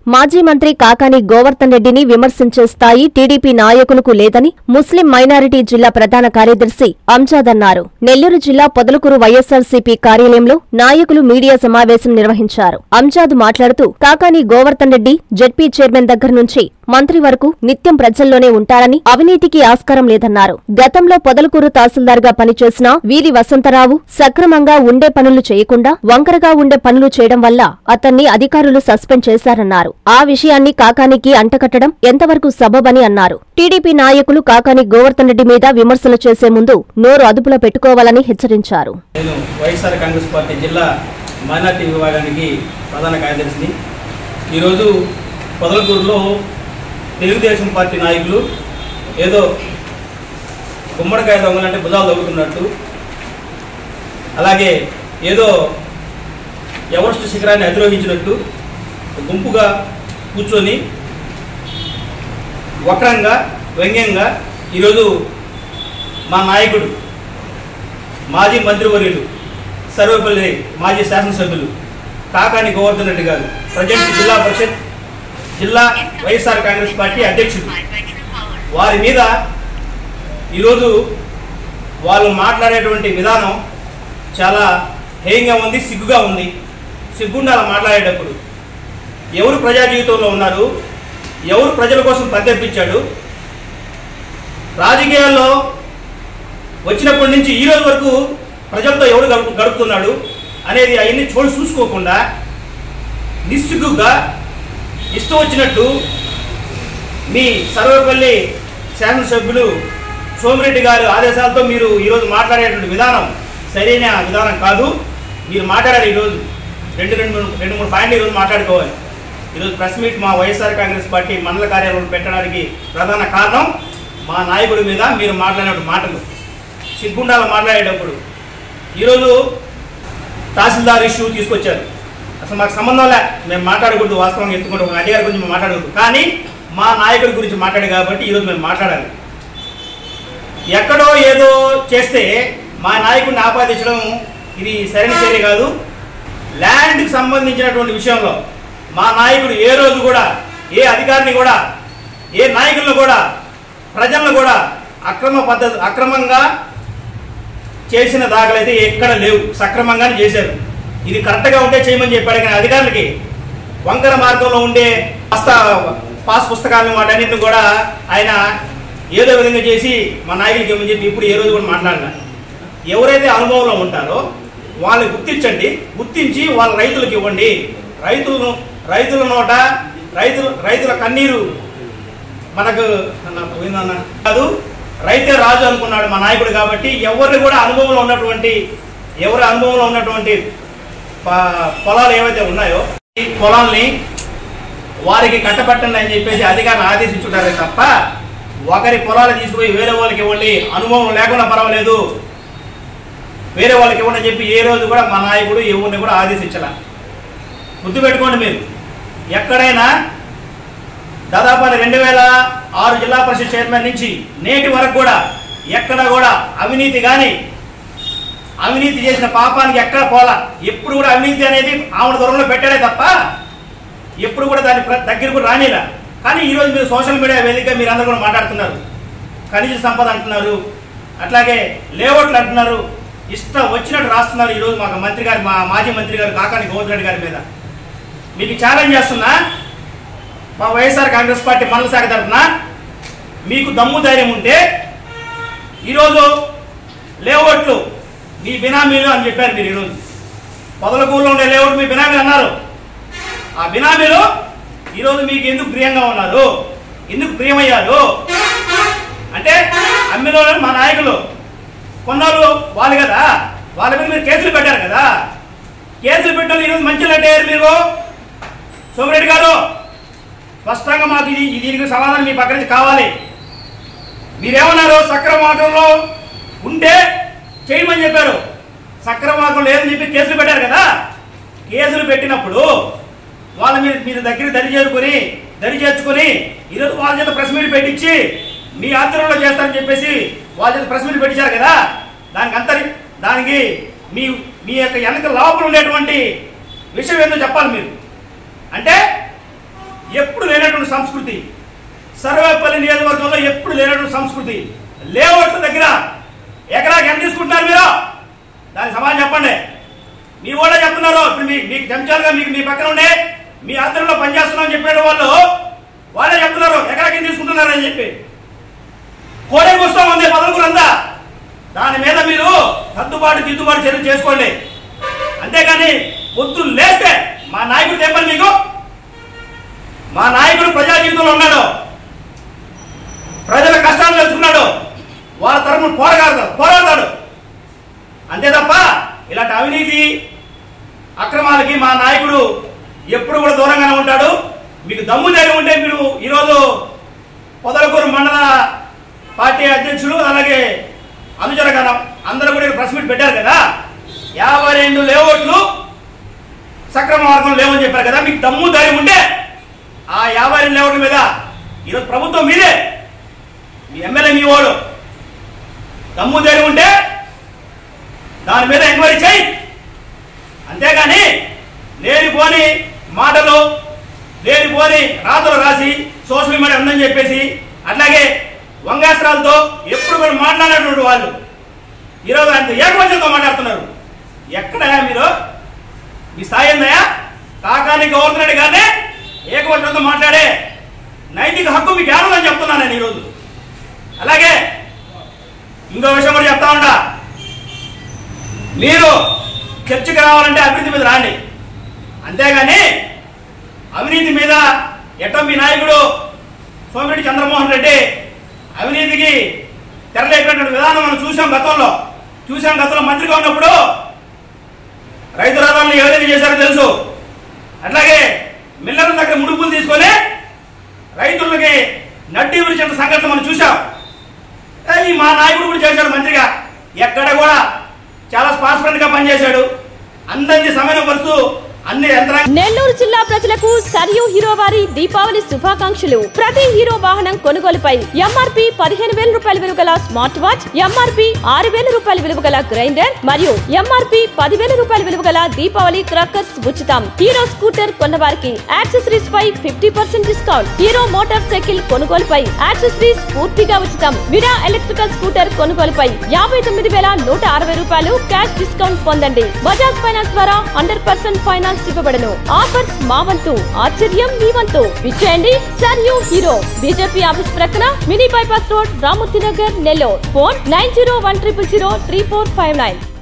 మాజీ మంత్రి కాకాని గోవర్ధన్ రెడ్డిని విమర్శించే స్థాయి టీడీపీ నాయకులకు లేదని ముస్లిం మైనారిటీ జిల్లా ప్రధాన కార్యదర్శి అంజాద్ అన్నారు నెల్లూరు జిల్లా పొదలకూరు వైఎస్సార్సీపీ కార్యాలయంలో నాయకులు మీడియా సమావేశం నిర్వహించారు అంజాద్ మాట్లాడుతూ కాకాని గోవర్ధన్ రెడ్డి జెడ్పీ చైర్మన్ దగ్గర నుంచి మంత్రి వరకు నిత్యం ప్రజల్లోనే ఉంటారని అవినీతికి ఆస్కారం లేదన్నారు గతంలో పొదలకూరు తహసీల్దార్గా పనిచేసిన వీరి వసంతరావు సక్రమంగా ఉండే పనులు చేయకుండా వంకరగా ఉండే పనులు చేయడం వల్ల అతన్ని అధికారులు సస్పెండ్ చేశారన్నారు ఆ విషయాన్ని కాకానికి అంటకట్టడం ఎంతవరకు సబబని అన్నారు టీడీపీ నాయకులు కాకాని గోవర్ధన్ రెడ్డి మీద విమర్శలు చేసే ముందు నోరు అదుపులో పెట్టుకోవాలని హెచ్చరించారు నేను వైఎస్ఆర్ కాంగ్రెస్ పార్టీ జిల్లా మైనార్టీ విభాగానికి ప్రధాన కార్యదర్శిని ఈరోజు పొదలకూరులో తెలుగుదేశం పార్టీ నాయకులు ఏదో గుమ్మడికాయ దొంగలంటే భుజాలు దొంగతున్నట్టు అలాగే ఏదో ఎవరెస్ట్ శిఖరాన్ని అధిరోహించినట్టు గుంపుగా కూర్చొని వక్రంగా వ్యంగ్యంగా ఈరోజు మా నాయకుడు మాజీ మంత్రివర్యులు సర్వేపల్లి మాజీ శాసనసభ్యులు కాకాని గోవర్ధన్ రెడ్డి గారు ప్రజెంట్ జిల్లా పరిషత్ జిల్లా వైఎస్ఆర్ కాంగ్రెస్ పార్టీ అధ్యక్షుడు వారి మీద ఈరోజు వాళ్ళు మాట్లాడేటువంటి విధానం చాలా హేయంగా ఉంది సిగ్గుగా ఉంది సిగ్గుండాల మాట్లాడేటప్పుడు ఎవరు ప్రజా జీవితంలో ఉన్నారు ఎవరు ప్రజల కోసం పరితెప్పించాడు రాజకీయాల్లో వచ్చినప్పటి నుంచి ఈ రోజు వరకు ప్రజలతో ఎవరు గడుపు గడుపుతున్నాడు అనేది అవన్నీ చూడు చూసుకోకుండా నిస్సిగ్గుగా ఇష్టం వచ్చినట్టు మీ సర్వేపల్లి శాసనసభ్యులు సోమిరెడ్డి గారి ఆదేశాలతో మీరు ఈరోజు మాట్లాడేటువంటి విధానం సరైన విధానం కాదు మీరు మాట్లాడారు ఈరోజు రెండు రెండు మూడు రెండు మూడు పాయింట్లు ఈరోజు మాట్లాడుకోవాలి ఈరోజు ప్రెస్ మీట్ మా వైఎస్ఆర్ కాంగ్రెస్ పార్టీ మండల కార్యాలయం పెట్టడానికి ప్రధాన కారణం మా నాయకుడి మీద మీరు మాట్లాడిన మాటలు సిగ్గుండాల మాట్లాడేటప్పుడు ఈరోజు తహసీల్దార్ ఇష్యూ తీసుకొచ్చారు అసలు మాకు సంబంధం లే మేము మాట్లాడకూడదు వాస్తవంగా ఎత్తుకుంటూ ఒక అధికారి గురించి మేము మాట్లాడకూడదు కానీ మా నాయకుడి గురించి మాట్లాడి కాబట్టి ఈరోజు మేము మాట్లాడాలి ఎక్కడో ఏదో చేస్తే మా నాయకుడిని ఆపాదించడం ఇది సరైన చర్య కాదు ల్యాండ్కి సంబంధించినటువంటి విషయంలో మా నాయకుడు ఏ రోజు కూడా ఏ అధికారిని కూడా ఏ నాయకులను కూడా ప్రజలను కూడా అక్రమ పద్ధతి అక్రమంగా చేసిన దాఖలైతే ఎక్కడ లేవు సక్రమంగానే చేశారు ఇది కరెక్ట్గా ఉంటే చేయమని చెప్పాడు కానీ అధికారులకి వంకర మార్గంలో ఉండే పాస్తా పాస్ పుస్తకాలను వాటన్నిటిని కూడా ఆయన ఏదో విధంగా చేసి మా నాయకులకి ఇవ్వమని చెప్పి ఇప్పుడు ఏ రోజు కూడా మాట్లాడినా ఎవరైతే అనుభవంలో ఉంటారో వాళ్ళని గుర్తించండి గుర్తించి వాళ్ళ రైతులకు ఇవ్వండి రైతులను రైతుల నోట రైతులు రైతుల కన్నీరు మనకు అన్న పోయిందన్న కాదు రైతే రాజు అనుకున్నాడు మా నాయకుడు కాబట్టి ఎవరిని కూడా అనుభవంలో ఉన్నటువంటి ఎవరి అనుభవంలో ఉన్నటువంటి ప- పొలాలు ఏవైతే ఉన్నాయో ఈ పొలాల్ని వారికి కట్టబెట్టండి అని చెప్పేసి అధికారులు ఆదేశించుంటారే తప్ప ఒకరి పొలాలు తీసుకుపోయి వేరే వాళ్ళకి ఇవ్వండి అనుభవం లేకుండా పర్వాలేదు వేరే వాళ్ళకి ఇవ్వండి అని చెప్పి ఏ రోజు కూడా మా నాయకుడు ఎవరిని కూడా ఆదేశించాల గుర్తుపెట్టుకోండి మీరు ఎక్కడైనా దాదాపు రెండు వేల ఆరు జిల్లా పరిషత్ చైర్మన్ నుంచి నేటి వరకు కూడా ఎక్కడ కూడా అవినీతి కానీ అవినీతి చేసిన పాపానికి ఎక్కడ పోలా ఎప్పుడు కూడా అవినీతి అనేది ఆవిడ దూరంలో పెట్టాడే తప్ప ఎప్పుడు కూడా దాని ప్ర- దగ్గర కూడా రానిలా కానీ ఈరోజు మీరు సోషల్ మీడియా వేదిక మీరు అందరూ కూడా మాట్లాడుతున్నారు ఖనిజ సంపద అంటున్నారు అట్లాగే లేఅవుట్లు అంటున్నారు ఇష్టం వచ్చినట్టు రాస్తున్నారు ఈరోజు మాకు మంత్రి గారు మా మాజీ మంత్రి గారు కాకాని గోవింద్ రెడ్డి గారి మీద మీకు ఛాలెంజ్ చేస్తున్నా మా వైఎస్ఆర్ కాంగ్రెస్ పార్టీ మండల శాఖ తరఫున మీకు దమ్ము ధైర్యం ఉంటే ఈరోజు లేఅవుట్లు మీ బినామీలు అని చెప్పారు మీరు ఈరోజు పొదలకూరులో ఉండే లేఅవుట్ మీ బినామీలు అన్నారు ఆ బినామీలు ఈరోజు మీకు ఎందుకు ప్రియంగా ఉన్నారు ఎందుకు ప్రియమయ్యారు అంటే అమ్మిన వాళ్ళు మా నాయకులు కొన్నాళ్ళు వాళ్ళు కదా వాళ్ళ మీద మీరు కేసులు పెట్టారు కదా కేసులు పెట్టాలి ఈరోజు మంచి అయ్యారు మీరు సోమిరెడ్డి గారు స్పష్టంగా మాకు ఇది ఇది- దీనికి సమాధానం మీ పక్క నుంచి కావాలి మీరేమన్నారు సక్రమ మార్గంలో ఉంటే చేయమని చెప్పారు సక్రమ మార్గం లేదని చెప్పి కేసులు పెట్టారు కదా కేసులు పెట్టినప్పుడు వాళ్ళ మీద మీ దగ్గర దరి చేరుకొని దరి చేర్చుకొని ఈరోజు వాళ్ళ చేత ప్రెస్ మీట్ పెట్టించి మీ ఆధ్వర్యంలో చేస్తారని చెప్పేసి వాళ్ళ చేత ప్రెస్ మీట్ పెట్టించారు కదా దానికి అంతరి దానికి మీ మీ యొక్క వెనక లోపల ఉండేటువంటి విషయం ఏందో చెప్పాలి మీరు అంటే ఎప్పుడు లేనటువంటి సంస్కృతి సర్వేపల్లి నియోజకవర్గంలో ఎప్పుడు లేనటువంటి సంస్కృతి లేఅవుట్ల దగ్గర ఎకరాకి ఎంత తీసుకుంటున్నారు మీరు దానికి సమాధానం చెప్పండి మీ వాళ్ళే చెప్తున్నారు ఇప్పుడు మీ మీకు చెంచాలుగా మీకు మీ పక్కన ఉండే మీ ఆధ్వర్యంలో పనిచేస్తున్నామని చెప్పేట వాళ్ళు వాళ్ళే చెప్తున్నారు ఎకరాకి ఎంత తీసుకుంటున్నారని చెప్పి కోడేకి వస్తాం ఉంది పదవులంతా దాని మీద మీరు సర్దుబాటు దిద్దుబాటు చర్యలు చేసుకోండి అంతేగాని పొద్దున్న లేస్తే మా నాయకుడు చెప్పండి మీకు మా నాయకుడు ప్రజా జీవితంలో ఉన్నాడు ప్రజల కష్టాలు తెలుసుకున్నాడు వాళ్ళ తరఫున పోరాడతాడు పోరాడతాడు అంతే తప్ప ఇలాంటి అవినీతి అక్రమాలకి మా నాయకుడు ఎప్పుడు కూడా దూరంగానే ఉంటాడు మీకు దమ్ము ధైర్యం ఉంటే మీరు ఈరోజు పొదలకూరు మండల పార్టీ అధ్యక్షులు అలాగే అనుచరగణం అందరూ కూడా ప్రెస్ మీట్ పెట్టారు కదా యాభై రెండు లేఅవుట్లు సక్రమ మార్గం లేవని చెప్పారు కదా మీకు దమ్ము ధైర్యం ఉంటే ఆ యాభై రెండు లేఅవుట్ల మీద ఈరోజు ప్రభుత్వం మీదే మీ ఎమ్మెల్యే మీ వాడు దమ్ము ధైర్యం ఉంటే దాని మీద ఎంక్వైరీ చేయి అంతేగాని లేనిపోని మాటలు లేనిపోని రాతలు రాసి సోషల్ మీడియా ఉందని చెప్పేసి అట్లాగే వంగాస్త్రాలతో ఎప్పుడు కూడా మాట్లాడినటువంటి వాళ్ళు ఈరోజు అంత ఏకవచనంతో మాట్లాడుతున్నారు ఎక్కడయా మీరు మీ స్థాయి ఏందయ్యా కాకాని గవర్నర్ రెడ్డి గారినే ఏకవచనంతో మాట్లాడే నైతిక హక్కు మీకు ఏమని చెప్తున్నాను నేను ఈరోజు అలాగే ఇంకో విషయం కూడా చెప్తా ఉంటా మీరు చర్చకు రావాలంటే అభివృద్ధి మీద రాండి అంతేగాని అవినీతి మీద ఎట్టో మీ నాయకుడు సోమిరెడ్డి చంద్రమోహన్ రెడ్డి అవినీతికి తెరలేపినటువంటి విధానం మనం చూసాం గతంలో చూసాం గతంలో మంత్రిగా ఉన్నప్పుడు రైతు రథాలను ఏ విధంగా చేశారో తెలుసు అట్లాగే మిల్లర్ల దగ్గర ముడుపులు తీసుకొని రైతులకి నడ్డి విరిచిన సంఘటన మనం చూసాం ఏ, ఈ మా నాయకుడు కూడా చేశాడు మంత్రిగా ఎక్కడ కూడా చాలా ట్రాన్స్పరెంట్ గా పనిచేశాడు అందరినీ సమన్వయపరుస్తూ అన్ని యంత్రాంగ నెల్లూరు జిల్లా ప్రజలకు సరియు హీరో వారి దీపావళి శుభాకాంక్షలు ప్రతి హీరో వాహనం కొనుగోలుపై ఎంఆర్పి పదిహేను వేల రూపాయల విలువ గల స్మార్ట్ వాచ్ ఎంఆర్పి ఆరు వేల రూపాయల విలువ గల గ్రైండర్ మరియు ఎంఆర్పి పదివేల రూపాయల విలువ గల దీపావళి క్రాకర్స్ ఉచితం హీరో స్కూటర్ కొన్నవారికి యాక్సెసరీస్ పై fifty percent discount Hero motorcycle కొనుగోలుపై యాక్సెసరీస్ పూర్తిగా ఉచితం విరా ఎలక్ట్రికల్ స్కూటర్ కొనుగోలుపై యాభై తొమ్మిది వేల నూట అరవై రూపాయలు క్యాష్ డిస్కౌంట్ పొందండి బజాజ్ ఫైనాన్స్ ద్వారా హండ్రెడ్ పర్సెంట్ ఫైనాన్స్ ఇవ్వబడను ఆఫర్స్ మా వంతు ఆశ్చర్యం మీ వంతు విచ్చేయండి sir you Hero BJP office ప్రక్కన mini bypass road Ramurthy Nagar Nellore phone nine zero one triple zero three four five nine